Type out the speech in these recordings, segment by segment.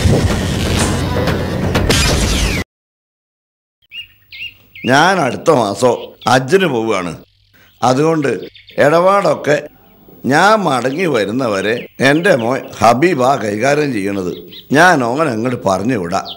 ഞാൻ അടുത്ത മാസം അജ്ജിന് പോവുകയാണ് അതുകൊണ്ട് ഇടപാടൊക്കെ ഞാൻ മടങ്ങി വരുന്നവരെ എൻ്റെ മോൻ ഹബീബാ കൈകാര്യം ചെയ്യണത് ഞാൻ ഓൻ അങ്ങോട്ട് പറഞ്ഞു വിടാം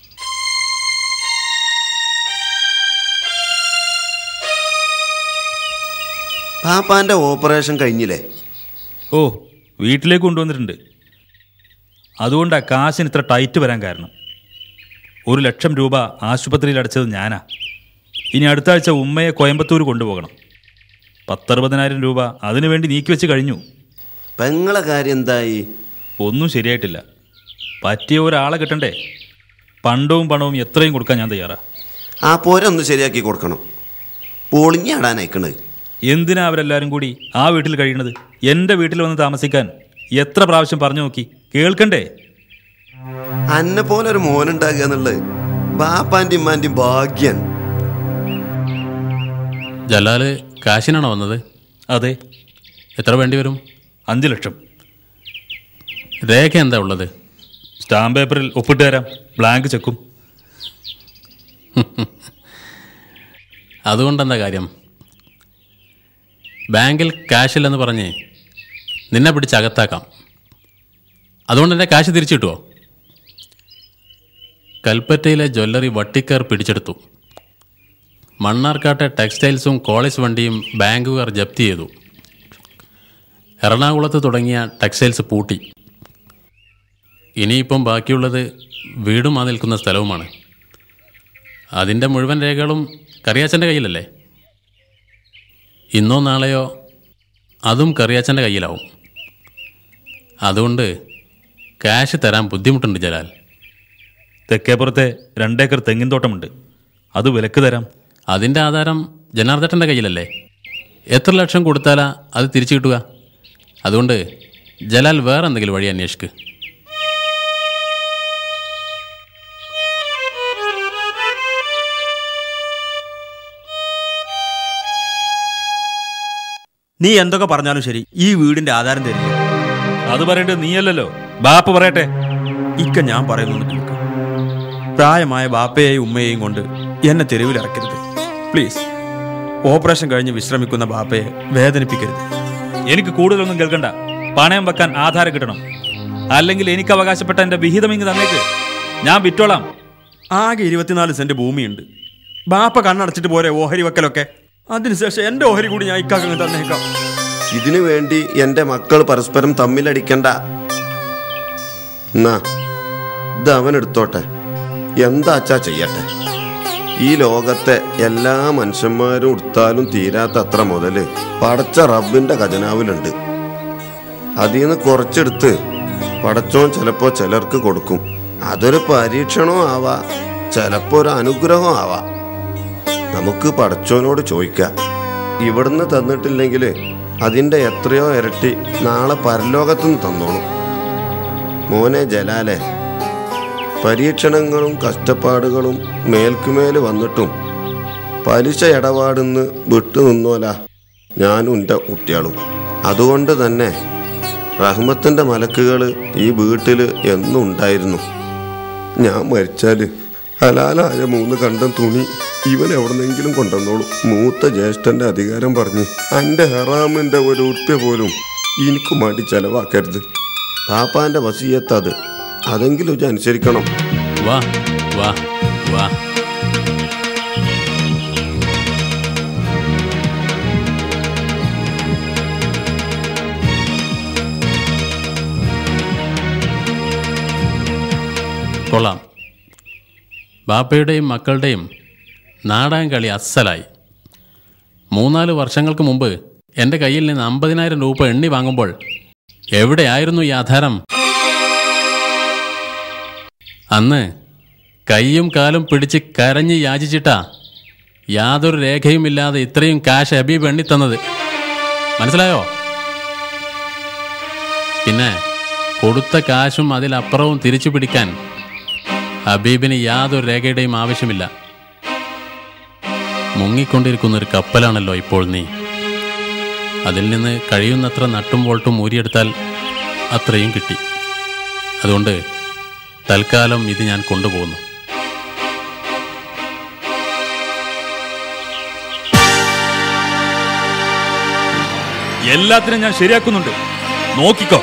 പാപ്പാന്റെ ഓപ്പറേഷൻ കഴിഞ്ഞില്ലേ ഓ വീട്ടിലേക്ക് കൊണ്ടുവന്നിട്ടുണ്ട് അതുകൊണ്ടാണ് കാശിന് ഇത്ര ടൈറ്റ് വരാൻ കാരണം ഒരു ലക്ഷം രൂപ ആശുപത്രിയിൽ അടച്ചത് ഞാനാ ഇനി അടുത്ത ആഴ്ച ഉമ്മയെ കോയമ്പത്തൂർ കൊണ്ടുപോകണം പത്തറുപതിനായിരം രൂപ അതിനു വേണ്ടി നീക്കി വെച്ച് കഴിഞ്ഞു പെങ്ങളെ കാര്യം എന്തായി ഒന്നും ശരിയായിട്ടില്ല പറ്റിയ ഒരാളെ കിട്ടണ്ടേ പണ്ടവും പണവും എത്രയും കൊടുക്കാൻ ഞാൻ തയ്യാറാ ആ പോര ഒന്ന് ശരിയാക്കി കൊടുക്കണം പൊളിഞ്ഞാടാൻ അയക്കണത് എന്തിനാ അവരെല്ലാവരും കൂടി ആ വീട്ടിൽ കഴിയണത് എൻ്റെ വീട്ടിൽ വന്ന് താമസിക്കാൻ എത്ര പ്രാവശ്യം പറഞ്ഞു നോക്കി കേൾക്കണ്ടേ അന്നെ പോലെ ഒരു മോനുണ്ടാകുക എന്നുള്ളത് ബാപ്പാൻ്റെയും ഉമ്മാൻ്റെയും ഭാഗ്യം ജലാല് കാശിനാണോ വന്നത് അതെ എത്ര വേണ്ടി വരും അഞ്ച് ലക്ഷം രേഖ എന്താ ഉള്ളത് സ്റ്റാമ്പ് പേപ്പറിൽ ഒപ്പിട്ട് തരാം ബ്ലാങ്ക് ചെക്കും അതുകൊണ്ടെന്താ കാര്യം ബാങ്കിൽ കാശില്ലെന്ന് പറഞ്ഞ് നിന്നെ പിടിച്ച് അകത്താക്കാം അതുകൊണ്ട് എൻ്റെ കാശ് തിരിച്ചു കിട്ടുമോ കൽപ്പറ്റയിലെ ജ്വല്ലറി വട്ടിക്കാർ പിടിച്ചെടുത്തു മണ്ണാർക്കാട്ടെ ടെക്സ്റ്റൈൽസും കോളേജ് വണ്ടിയും ബാങ്കുകാർ ജപ്തി ചെയ്തു എറണാകുളത്ത് തുടങ്ങിയ ടെക്സ്റ്റൈൽസ് പൂട്ടി ഇനിയിപ്പം ബാക്കിയുള്ളത് വീടും ആ നിൽക്കുന്ന സ്ഥലവുമാണ് അതിൻ്റെ മുഴുവൻ രേഖകളും കറിയാച്ചൻ്റെ കയ്യിലല്ലേ ഇന്നോ നാളെയോ അതും കറിയാച്ചൻ്റെ കയ്യിലാവും അതുകൊണ്ട് ക്യാഷ് തരാൻ ബുദ്ധിമുട്ടുണ്ട് ജലാൽ തെക്കേപ്പുറത്തെ രണ്ടേക്കർ തെങ്ങിൻ തോട്ടമുണ്ട് അത് വിലക്ക് തരാം അതിൻ്റെ ആധാരം ജനാർദ്ദട്ടൻ്റെ കയ്യിലല്ലേ എത്ര ലക്ഷം കൊടുത്താലാ അത് തിരിച്ചു കിട്ടുക അതുകൊണ്ട് ജലാൽ വേറെ എന്തെങ്കിലും വഴി അന്വേഷിക്ക് നീ എന്തൊക്കെ പറഞ്ഞാലും ശരി ഈ വീടിന്റെ ആധാരം തരില്ല അത് പറയേണ്ടത് നീയല്ലല്ലോ ബാപ്പ പറയട്ടെ ഇക്ക ഞാൻ പറയുന്നു കേൾക്കാം പ്രായമായ ബാപ്പയെയും ഉമ്മയെയും കൊണ്ട് എന്നെ തെരുവിലിറക്കരുത് പ്ലീസ് ഓപ്പറേഷൻ കഴിഞ്ഞ് വിശ്രമിക്കുന്ന ബാപ്പയെ വേദനിപ്പിക്കരുത് എനിക്ക് കൂടുതലൊന്നും കേൾക്കണ്ട പണയം വെക്കാൻ ആധാരം കിട്ടണം അല്ലെങ്കിൽ എനിക്ക് അവകാശപ്പെട്ട എൻ്റെ വിഹിതം ഇങ്ങ് തന്നേക്ക് ഞാൻ വിറ്റോളാം ആകെ ഇരുപത്തിനാല് സെന്റ് ഭൂമിയുണ്ട് ബാപ്പ കണ്ണടച്ചിട്ട് പോരെ ഓഹരി വെക്കലൊക്കെ അതിനുശേഷം എന്റെ ഓഹരി കൂടി ഞാൻ ഇക്കാക്കങ്ങ് തന്നേക്കാം ഇതിനു വേണ്ടി എൻ്റെ മക്കൾ പരസ്പരം തമ്മിലടിക്കണ്ട എന്നാ ഇത് അവൻ എടുത്തോട്ടെ എന്താച്ചാ ചെയ്യട്ടെ ഈ ലോകത്തെ എല്ലാ മനുഷ്യന്മാരും എടുത്താലും തീരാത്ത അത്ര മുതല് പടച്ച റബ്ബിന്റെ ഖജനാവിലുണ്ട് അതിൽ നിന്ന് കുറച്ചെടുത്ത് പടച്ചോൻ ചിലപ്പോ ചിലർക്ക് കൊടുക്കും അതൊരു പരീക്ഷണവും ആവാ ചിലപ്പോ ഒരു അനുഗ്രഹം ആവാ നമുക്ക് പടച്ചോനോട് ചോദിക്കാം ഇവിടുന്ന് തന്നിട്ടില്ലെങ്കിൽ അതിൻ്റെ എത്രയോ ഇരട്ടി നാളെ പരലോകത്തുനിന്ന് തന്നോളും മോനെ ജലാലെ പരീക്ഷണങ്ങളും കഷ്ടപ്പാടുകളും മേൽക്കുമേൽ വന്നിട്ടും പലിശ ഇടപാടുന്ന് വിട്ടു നിന്നോല ഞാനും എൻ്റെ കുട്ടികളും അതുകൊണ്ട് തന്നെ റഹ്മത്തിൻ്റെ മലക്കുകൾ ഈ വീട്ടിൽ എന്നും ഉണ്ടായിരുന്നു ഞാൻ മരിച്ചാൽ ഹലാലായ മൂന്ന് കണ്ടം തുണി ഇവൻ എവിടെന്നെങ്കിലും കൊണ്ടുവന്നോളൂ മൂത്ത ജ്യേഷ്ഠന്റെ അധികാരം പറഞ്ഞ് എൻ്റെ ഹറാമിൻ്റെ ഒരു ഉറുപ്പ്യ പോലും എനിക്ക് മടി ചെലവാക്കരുത് പാപ്പാന്റെ വസീയത്ത് അത് അതെങ്കിലും ഇത് അനുസരിക്കണം വാ വാ വാ കൊള്ളാം ബാപ്പയുടെയും മക്കളുടെയും നാടൻ കളി അസ്സലായി മൂന്നാല് വർഷങ്ങൾക്ക് മുമ്പ് എൻ്റെ കയ്യിൽ നിന്ന് അമ്പതിനായിരം രൂപ എണ്ണി വാങ്ങുമ്പോൾ എവിടെയായിരുന്നു ഈ ആധാരം അന്ന് കൈയും കാലും പിടിച്ച് കരഞ്ഞ് യാചിച്ചിട്ടാ യാതൊരു രേഖയുമില്ലാതെ ഇത്രയും കാശ് ഹബീബ് എണ്ണിത്തന്നത് മനസ്സിലായോ പിന്നെ കൊടുത്ത കാശും അതിലപ്പുറവും തിരിച്ചു പിടിക്കാൻ ഹബീബിന് യാതൊരു രേഖയുടെയും ആവശ്യമില്ല മുങ്ങിക്കൊണ്ടിരിക്കുന്ന ഒരു കപ്പലാണല്ലോ ഇപ്പോൾ നീ അതിൽ നിന്ന് കഴിയുന്നത്ര നട്ടും വോൾട്ടും ഊരിയെടുത്താൽ അത്രയും കിട്ടി അതുകൊണ്ട് തൽക്കാലം ഇത് ഞാൻ കൊണ്ടുപോകുന്നു എല്ലാത്തിനും ഞാൻ ശരിയാക്കുന്നുണ്ട് നോക്കിക്കോ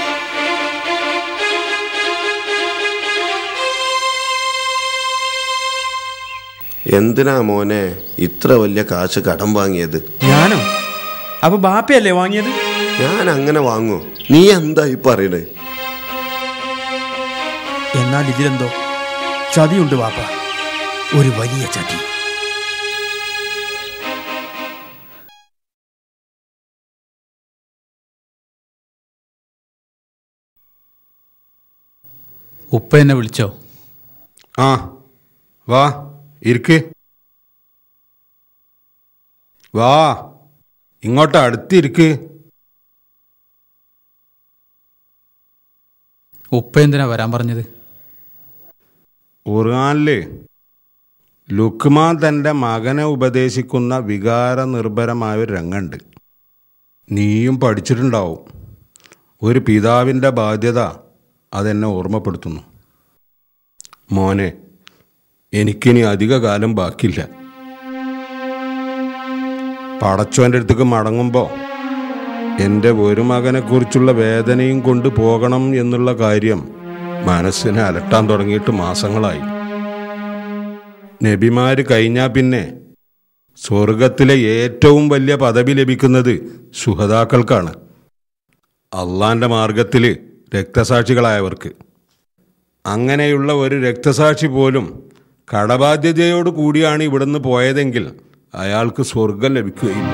എന്തിനാ മോനെ ഇത്ര വലിയ കാശ് കടം വാങ്ങിയത് ഞാനോ അപ്പൊ ബാപ്പയല്ലേ വാങ്ങിയത് ഞാൻ അങ്ങനെ വാങ്ങൂ നീ എന്താ ഈ പറയണേ എന്നാൽ ഇതിലെന്തോ ചതിയുണ്ട് ബാപ്പ ഒരു വലിയ ചതി ഉപ്പ എന്നെ വിളിച്ചോ ആ വാ ഇരിക്ക് വാ ഇങ്ങോട്ട് അടുത്തിരിക്ക് ഉപ്പ എന്തിനാ വരാൻ പറഞ്ഞത് ഖുർആനില് ലുക്മാൻ തൻ്റെ മകനെ ഉപദേശിക്കുന്ന വികാര നിർഭരമായ ഒരു രംഗമുണ്ട് നീയും പഠിച്ചിട്ടുണ്ടാവും ഒരു പിതാവിൻ്റെ ബാധ്യത അതെന്നെ ഓർമ്മപ്പെടുത്തുന്നു മോനെ എനിക്കിനി അധിക കാലം ബാക്കിയില്ല പടച്ചോൻ്റെ അടുത്തേക്ക് മടങ്ങുമ്പോൾ എൻ്റെ ഒരു മകനെക്കുറിച്ചുള്ള വേദനയും കൊണ്ട് പോകണം എന്നുള്ള കാര്യം മനസ്സിനെ അലട്ടാൻ തുടങ്ങിയിട്ട് മാസങ്ങളായി നബിമാര് കഴിഞ്ഞാൽ പിന്നെ സ്വർഗത്തിലെ ഏറ്റവും വലിയ പദവി ലഭിക്കുന്നത് സുഹതാക്കൾക്കാണ് അള്ളാന്റെ മാർഗത്തിൽ രക്തസാക്ഷികളായവർക്ക് അങ്ങനെയുള്ള ഒരു രക്തസാക്ഷി പോലും കടബാധ്യതയോട് കൂടിയാണ് ഇവിടുന്ന് പോയതെങ്കിൽ അയാൾക്ക് സ്വർഗം ലഭിക്കുകയില്ല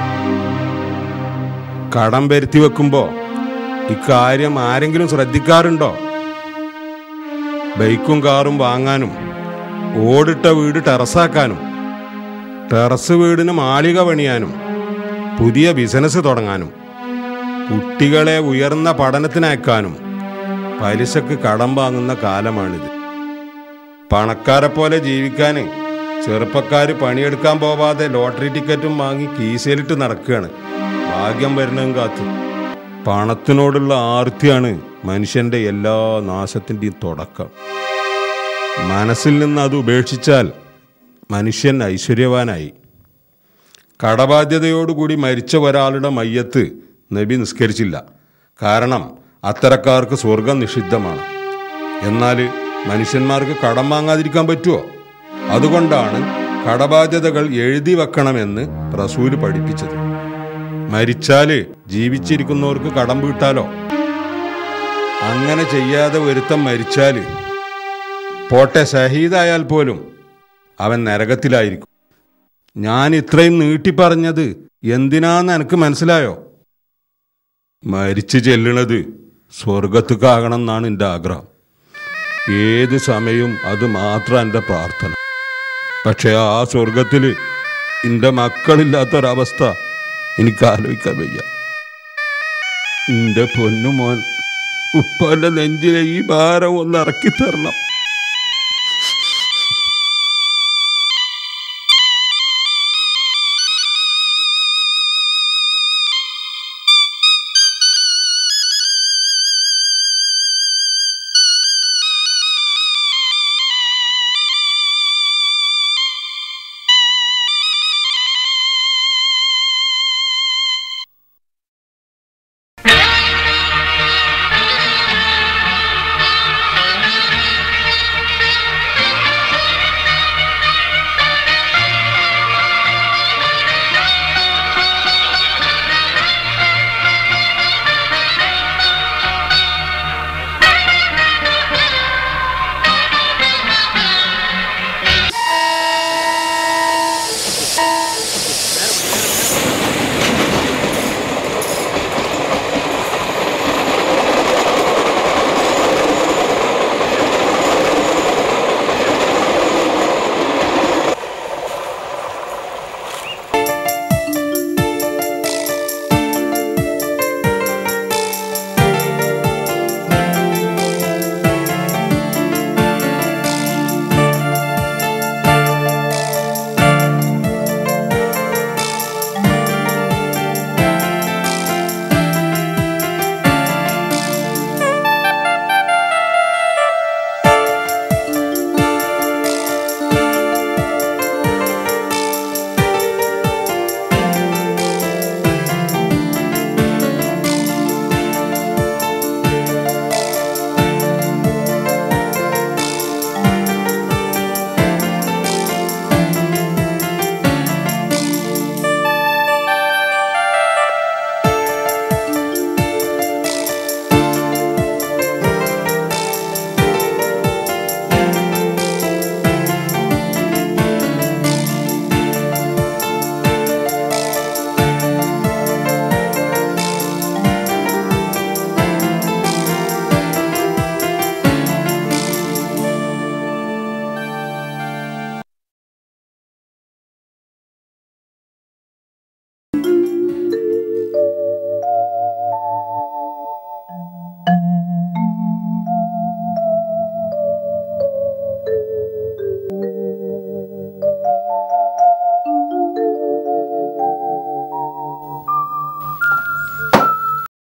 കടം വരുത്തി വെക്കുമ്പോൾ ഇക്കാര്യം ആരെങ്കിലും ശ്രദ്ധിക്കാറുണ്ടോ ബൈക്കും കാറും വാങ്ങാനും ഓടിട്ട വീട് ടെറസാക്കാനും ടെറസ് വീടിന് മാളിക പണിയാനും പുതിയ ബിസിനസ് തുടങ്ങാനും കുട്ടികളെ ഉയർന്ന പഠനത്തിനയക്കാനും പലിശക്ക് കടം വാങ്ങുന്ന കാലമാണിത് പണക്കാരെ പോലെ ജീവിക്കാൻ ചെറുപ്പക്കാർ പണിയെടുക്കാൻ പോവാതെ ലോട്ടറി ടിക്കറ്റും വാങ്ങി കീസയിലിട്ട് നടക്കുകയാണ് ഭാഗ്യം വരുന്നതും കാത്ത് പണത്തിനോടുള്ള ആർത്തിയാണ് മനുഷ്യന്റെ എല്ലാ നാശത്തിൻ്റെയും തുടക്കം മനസ്സിൽ നിന്ന് അത് ഉപേക്ഷിച്ചാൽ മനുഷ്യൻ ഐശ്വര്യവാനായി കടബാധ്യതയോടുകൂടി മരിച്ച ഒരാളുടെ മയ്യത്ത് നബി നിസ്കരിച്ചില്ല കാരണം അത്തരക്കാർക്ക് സ്വർഗം നിഷിദ്ധമാണ് എന്നാൽ മനുഷ്യന്മാർക്ക് കടം വാങ്ങാതിരിക്കാൻ പറ്റുമോ അതുകൊണ്ടാണ് കടബാധ്യതകൾ എഴുതി വെക്കണമെന്ന് റസൂല് പഠിപ്പിച്ചത് മരിച്ചാല് ജീവിച്ചിരിക്കുന്നവർക്ക് കടം വീട്ടാലോ അങ്ങനെ ചെയ്യാതെ ഒരുത്തം മരിച്ചാല് പോട്ടെ ഷഹീദായാൽ പോലും അവൻ നരകത്തിലായിരിക്കും ഞാൻ ഇത്രയും നീട്ടിപ്പറഞ്ഞത് എന്തിനാന്ന് എനിക്ക് മനസ്സിലായോ മരിച്ചു ചെല്ലണത് സ്വർഗത്തുക്കാകണം എന്നാണ് എൻ്റെ ആഗ്രഹം ഏത് സമയവും അത് മാത്രം എൻ്റെ പ്രാർത്ഥന പക്ഷേ ആ സ്വർഗത്തിൽ എൻ്റെ മക്കളില്ലാത്തൊരവസ്ഥ എനിക്ക് ആലോചിക്കാൻ വയ്യ എൻ്റെ പൊന്നുമോൻ ഉപ്പാന്റെ നെഞ്ചിലെ ഈ ഭാരം ഒന്ന് ഇറക്കി തരണം